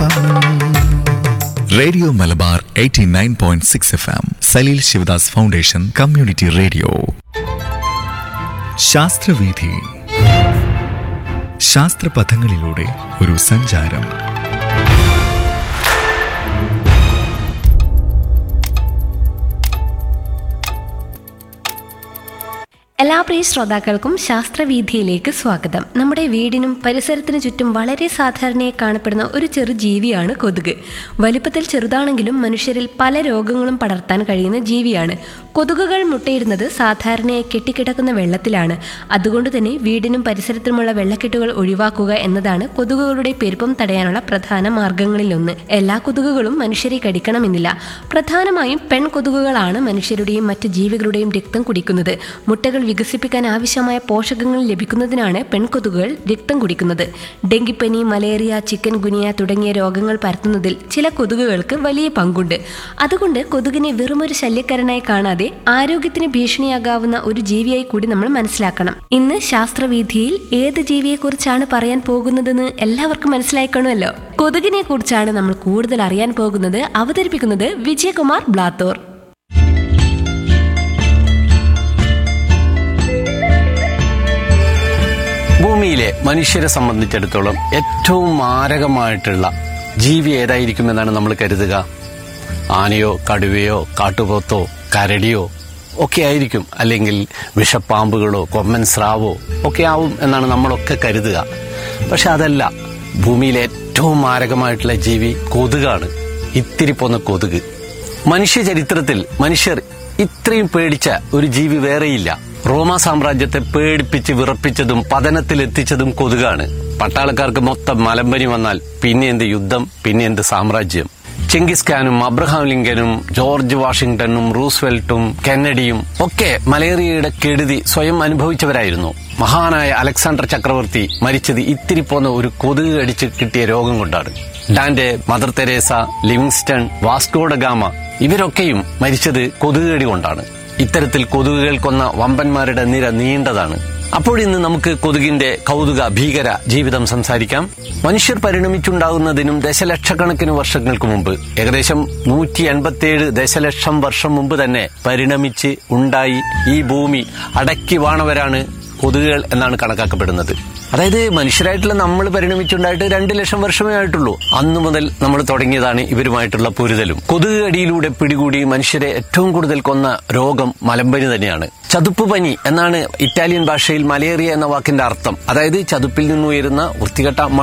FM radio Malabar 89.6 F M Salil Shivadas foundation community radio ശാസ്ത്രവീഥി ശാസ്ത്രപഥങ്ങളിലൂടെ ഒരു സഞ്ചാരം എല്ലാ പ്രിയ ശ്രോതാക്കൾക്കും ശാസ്ത്രവീഥിയിലേക്ക് സ്വാഗതം നമ്മുടെ വീടിനും പരിസരത്തിനു ചുറ്റും വളരെ സാധാരണയായി കാണപ്പെടുന്ന ഒരു ചെറു ജീവിയാണ് കൊതുക് വലിപ്പത്തിൽ ചെറുതാണെങ്കിലും മനുഷ്യരിൽ പല രോഗങ്ങളും പടർത്താൻ കഴിയുന്ന ജീവിയാണ് കൊതുകുകൾ മുട്ടയിടുന്നത് സാധാരണയായി കെട്ടിക്കിടക്കുന്ന വെള്ളത്തിലാണ് അതുകൊണ്ട് തന്നെ വീടിനും പരിസരത്തുമുള്ള വെള്ളക്കെട്ടുകൾ ഒഴിവാക്കുക എന്നതാണ് കൊതുകുകളുടെ പെരുപ്പം തടയാനുള്ള പ്രധാന മാർഗങ്ങളിലൊന്ന് എല്ലാ കൊതുകുകളും മനുഷ്യരെ കടിക്കണമെന്നില്ല പ്രധാനമായും പെൺകൊതുകുകളാണ് മനുഷ്യരുടെയും മറ്റ് ജീവികളുടെയും രക്തം കുടിക്കുന്നത് മുട്ടകൾ വികസിപ്പിക്കാൻ ആവശ്യമായ പോഷകങ്ങൾ ലഭിക്കുന്നതിനാണ് പെൺകൊതുകുകൾ രക്തം കുടിക്കുന്നത് ഡെങ്കിപ്പനി മലേറിയ ചിക്കൻ ഗുനിയ തുടങ്ങിയ രോഗങ്ങൾ പരത്തുന്നതിൽ ചില കൊതുകുകൾക്ക് വലിയ പങ്കുണ്ട് അതുകൊണ്ട് കൊതുകിനെ വെറുമൊരു ശല്യക്കാരനായി കാണാതെ ആരോഗ്യത്തിന് ഭീഷണിയാകാവുന്ന ഒരു ജീവിയായി കൂടി നമ്മൾ മനസ്സിലാക്കണം ഇന്ന് ശാസ്ത്രവീഥിയിൽ ഏത് ജീവിയെക്കുറിച്ചാണ് പറയാൻ പോകുന്നതെന്ന് എല്ലാവർക്കും മനസ്സിലായിക്കണമല്ലോ കൊതുകിനെ കുറിച്ചാണ് നമ്മൾ കൂടുതൽ അറിയാൻ പോകുന്നത് അവതരിപ്പിക്കുന്നത് വിജയകുമാർ ബ്ലാത്തോർ ഭൂമിയിലെ മനുഷ്യരെ സംബന്ധിച്ചിടത്തോളം ഏറ്റവും മാരകമായിട്ടുള്ള ജീവി ഏതായിരിക്കുമെന്നാണ് നമ്മൾ കരുതുക ആനയോ കടുവയോ കാട്ടുപോത്തോ കരടിയോ ഒക്കെ ആയിരിക്കും അല്ലെങ്കിൽ വിഷപ്പാമ്പുകളോ കൊമ്മൻ സ്രാവോ ഒക്കെ ആവും എന്നാണ് നമ്മളൊക്കെ കരുതുക പക്ഷെ അതല്ല ഭൂമിയിലെ ഏറ്റവും മാരകമായിട്ടുള്ള ജീവി കൊതുകാണ് ഇത്തിരി പോന്ന കൊതുക് മനുഷ്യ ചരിത്രത്തിൽ മനുഷ്യർ ഇത്രയും പേടിച്ച ഒരു ജീവി വേറെയില്ല റോമ സാമ്രാജ്യത്തെ പേടിപ്പിച്ച് വിറപ്പിച്ചതും പതനത്തിലെത്തിച്ചതും കൊതുകാണ് പട്ടാളക്കാർക്ക് മൊത്തം മലമ്പനി വന്നാൽ പിന്നെ എന്ത് യുദ്ധം പിന്നെ എന്ത് സാമ്രാജ്യം ചെങ്കിസ് ഖാനും അബ്രഹാം ലിങ്കനും ജോർജ് വാഷിംഗ്ടണും റൂസ്വെൽറ്റും കെന്നഡിയും ഒക്കെ മലേറിയയുടെ കെടുതി സ്വയം അനുഭവിച്ചവരായിരുന്നു മഹാനായ അലക്സാണ്ടർ ചക്രവർത്തി മരിച്ചത് ഇത്തിരി പോന്ന ഒരു കൊതുക് കടിച്ച് കിട്ടിയ രോഗം കൊണ്ടാണ് Dante Mother Teresa Livingstone Vasco da Gama ഇവരൊക്കെയും മരിച്ചത് കൊതുകുകടി കൊണ്ടാണ് ഇത്തരത്തിൽ കൊതുകുകൾ കൊന്ന വമ്പന്മാരുടെ നിര നീണ്ടതാണ് അപ്പോൾ ഇന്ന് നമുക്ക് കൊതുകിന്റെ കൗതുക ഭീകര ജീവിതം സംസാരിക്കാം മനുഷ്യർ പരിണമിച്ചുണ്ടാകുന്നതിനും ദശലക്ഷക്കണക്കിന് വർഷങ്ങൾക്ക് മുമ്പ് ഏകദേശം നൂറ്റി എൺപത്തിയേഴ് ദശലക്ഷം വർഷം മുമ്പ് തന്നെ പരിണമിച്ച് ഉണ്ടായി ഈ ഭൂമി അടക്കി വാണവരാണ് കൊതുകുകൾ എന്നാണ് കണക്കാക്കപ്പെടുന്നത് അതായത് മനുഷ്യരായിട്ടുള്ള നമ്മൾ പരിണമിച്ചുണ്ടായിട്ട് രണ്ട് ലക്ഷം വർഷമേ ആയിട്ടുള്ളൂ അന്നു മുതൽ നമ്മൾ തുടങ്ങിയതാണ് ഇവരുമായിട്ടുള്ള പൊരുതലും കൊതുക് കടിയിലൂടെ പിടികൂടി മനുഷ്യരെ ഏറ്റവും കൂടുതൽ കൊന്ന രോഗം മലമ്പനി തന്നെയാണ് ചതുപ്പ് പനി എന്നാണ് ഇറ്റാലിയൻ ഭാഷയിൽ മലേറിയ എന്ന വാക്കിന്റെ അർത്ഥം അതായത് ചതുപ്പിൽ നിന്നുയരുന്ന വൃത്തികെട്ട